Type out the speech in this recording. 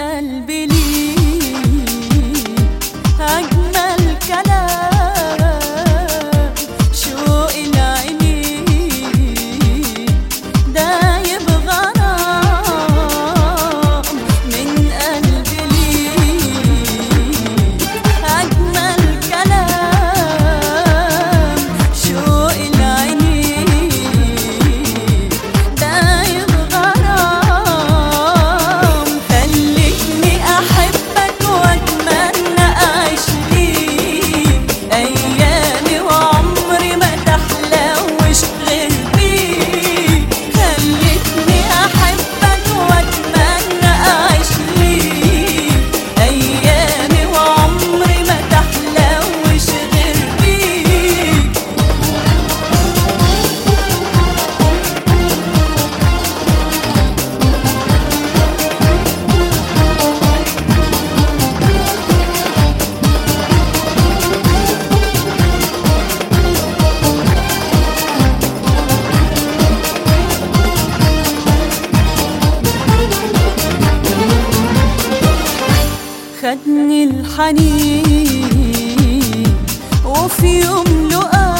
قلبي ليك أجمل كلام شوق العينين دايب غرام من قلبي ليك أجمل كلام شوق العينين دايب غرام خلتني أحبك وأتمنى أعيش ليك أيامي وعمري ما تحلوش غير بيك خلتني أحبك وأتمنى أعيش ليك أيامي وعمري ما تحلوش غير بيك خدني الحنين وفي يوم لقى